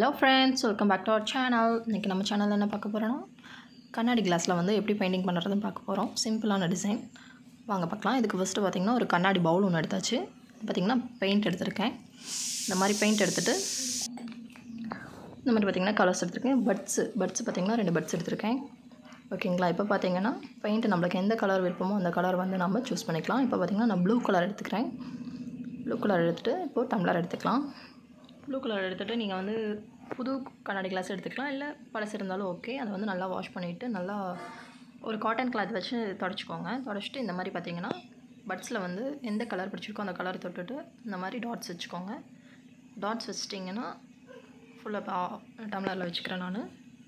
hello friends welcome back to our channel இன்றைக்கி நம்ம சேனலில் என்ன பார்க்க போகிறோன்னா கண்ணாடி கிளாஸில் வந்து எப்படி பெயிண்டிங் பண்ணுறதுன்னு பார்க்க போகிறோம் சிம்பிளான டிசைன் வாங்க பார்க்கலாம் இதுக்கு ஃபஸ்ட்டு பார்த்திங்கன்னா ஒரு கண்ணாடி பவுல் ஒன்று எடுத்தாச்சு பார்த்திங்கன்னா பெயிண்ட் எடுத்திருக்கேன் இந்த மாதிரி பெயிண்ட் எடுத்துகிட்டு இந்த மாதிரி பார்த்திங்கன்னா கலர்ஸ் எடுத்திருக்கேன் பட்ஸு பட்ஸ் பார்த்திங்கன்னா ரெண்டு பட்ஸ் எடுத்திருக்கேன் ஓகேங்களா இப்போ பார்த்தீங்கன்னா பெயிண்ட் நம்மளுக்கு எந்த கலர் விருப்பமோ அந்த கலர் வந்து நம்ம சூஸ் பண்ணிக்கலாம் இப்போ பார்த்திங்கன்னா நான் ப்ளூ கலர் எடுத்துக்கிறேன் ப்ளூ கலர் எடுத்துகிட்டு இப்போது டம்ளர் எடுத்துக்கலாம் ப்ளூ கலர் எடுத்துகிட்டு நீங்கள் வந்து புது கண்ணாடி கிளாஸ் எடுத்துக்கலாம் இல்லை பழசு இருந்தாலும் ஓகே அதை வந்து நல்லா வாஷ் பண்ணிவிட்டு நல்லா ஒரு காட்டன் கிளாத் வச்சு தொடச்சிக்கோங்க தொடச்சிட்டு இந்த மாதிரி பார்த்தீங்கன்னா பட்ஸில் வந்து எந்த கலர் பிடிச்சிருக்கோ அந்த கலர் தொட்டுட்டு இந்த மாதிரி டாட்ஸ் வச்சுக்கோங்க டாட்ஸ் வச்சிட்டிங்கன்னா ஃபுல்லாக டம்ளரில் வச்சுக்கிறேன் நான்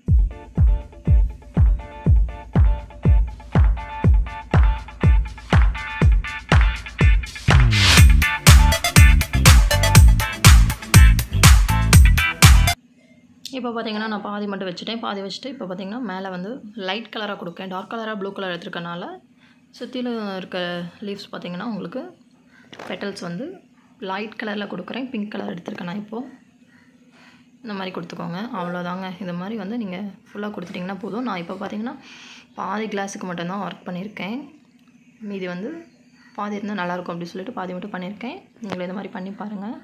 இப்போ பார்த்தீங்கன்னா நான் பாதி மட்டும் வச்சுட்டேன் பாதி வச்சுட்டு இப்போ பார்த்தீங்கன்னா மேலே வந்து லைட் கலராக கொடுக்கேன் டார்க் கலராக ப்ளூ கலர் எடுத்துருக்கனால சுற்றிலும் இருக்க லீவ்ஸ் பார்த்தீங்கன்னா உங்களுக்கு பெட்டல்ஸ் வந்து லைட் கலரில் கொடுக்குறேன் பிங்க் கலர் எடுத்துருக்கேன் நான் இப்போது இந்த மாதிரி கொடுத்துக்கோங்க அவ்வளோதாங்க இது மாதிரி வந்து நீங்கள் ஃபுல்லாக கொடுத்துட்டிங்கன்னா போதும் நான் இப்போ பார்த்தீங்கன்னா பாதி கிளாஸுக்கு மட்டும்தான் ஒர்க் பண்ணியிருக்கேன் மீதி வந்து பாதி இருந்தால் நல்லாயிருக்கும் அப்படின்னு சொல்லிட்டு பாதி மட்டும் பண்ணியிருக்கேன் நீங்களும் இது மாதிரி பண்ணி பாருங்கள்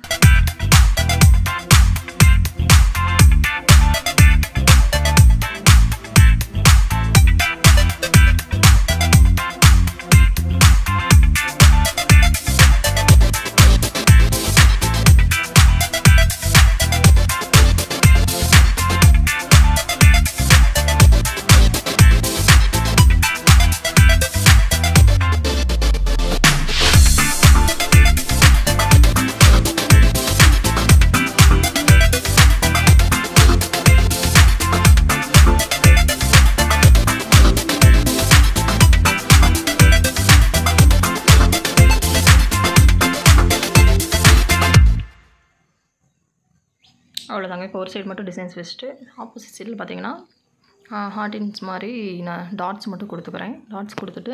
அவ்வளோதாங்க இப்போ ஒரு சைடு மட்டும் டிசைன்ஸ் வச்சுட்டு ஆப்போசிட் சைடில் பார்த்தீங்கன்னா ஹார்டின்ஸ் மாதிரி நான் டாட்ஸ் மட்டும் கொடுத்துக்கிறேன் டாட்ஸ் கொடுத்துட்டு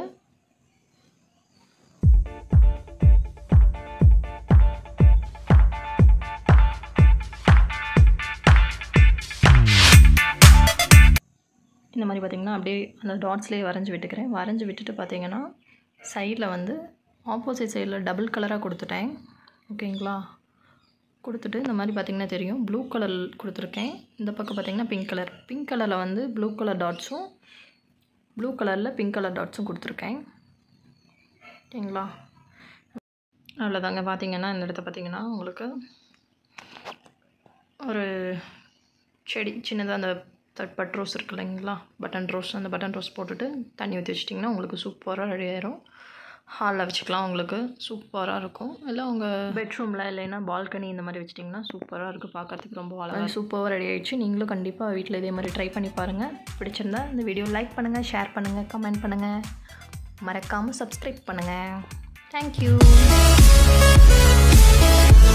இந்த மாதிரி பார்த்திங்கன்னா அப்படியே அந்த டாட்ஸ்லேயே வரைஞ்சி விட்டுக்கிறேன் வரைஞ்சி விட்டுட்டு பார்த்தீங்கன்னா சைடில் வந்து ஆப்போசிட் சைடில் டபுள் கலராக கொடுத்துட்டேன் ஓகேங்களா கொடுத்துட்டு இந்த மாதிரி பார்த்திங்கன்னா தெரியும் ப்ளூ கலர் கொடுத்துருக்கேன் இந்த பக்கம் பார்த்திங்கன்னா பிங்க் கலர் பிங்க் கலரில் வந்து ப்ளூ கலர் டாட்ஸும் ப்ளூ கலரில் பிங்க் கலர் டாட்ஸும் கொடுத்துருக்கேன் ஓகேங்களா அவ்வளோதாங்க பார்த்திங்கன்னா இந்த இடத்த பார்த்திங்கன்னா உங்களுக்கு ஒரு செடி சின்னதாக அந்த பட் ரோஸ் இருக்கு இல்லைங்களா பட்டன் ரோஸ் அந்த பட்டன் ரோஸ் போட்டுட்டு தண்ணி ஊற்றி வச்சிட்டிங்கன்னா உங்களுக்கு சூப்பராக ரெடி ஆயிரும் ஹாலில் வச்சுக்கலாம் உங்களுக்கு சூப்பராக இருக்கும் இல்லை உங்கள் பெட்ரூமில் இல்லைன்னா பால்கனி இந்த மாதிரி வச்சிட்டிங்கன்னா சூப்பராக இருக்குது பார்க்கறதுக்கு ரொம்ப அழகாக சூப்பராக ரெடி ஆயிடுச்சு நீங்களும் கண்டிப்பாக வீட்டில் இதே மாதிரி ட்ரை பண்ணி பாருங்கள் பிடிச்சிருந்தா இந்த வீடியோ லைக் பண்ணுங்கள் ஷேர் பண்ணுங்கள் கமெண்ட் பண்ணுங்கள் மறக்காமல் சப்ஸ்கிரைப் பண்ணுங்கள் தேங்க்யூ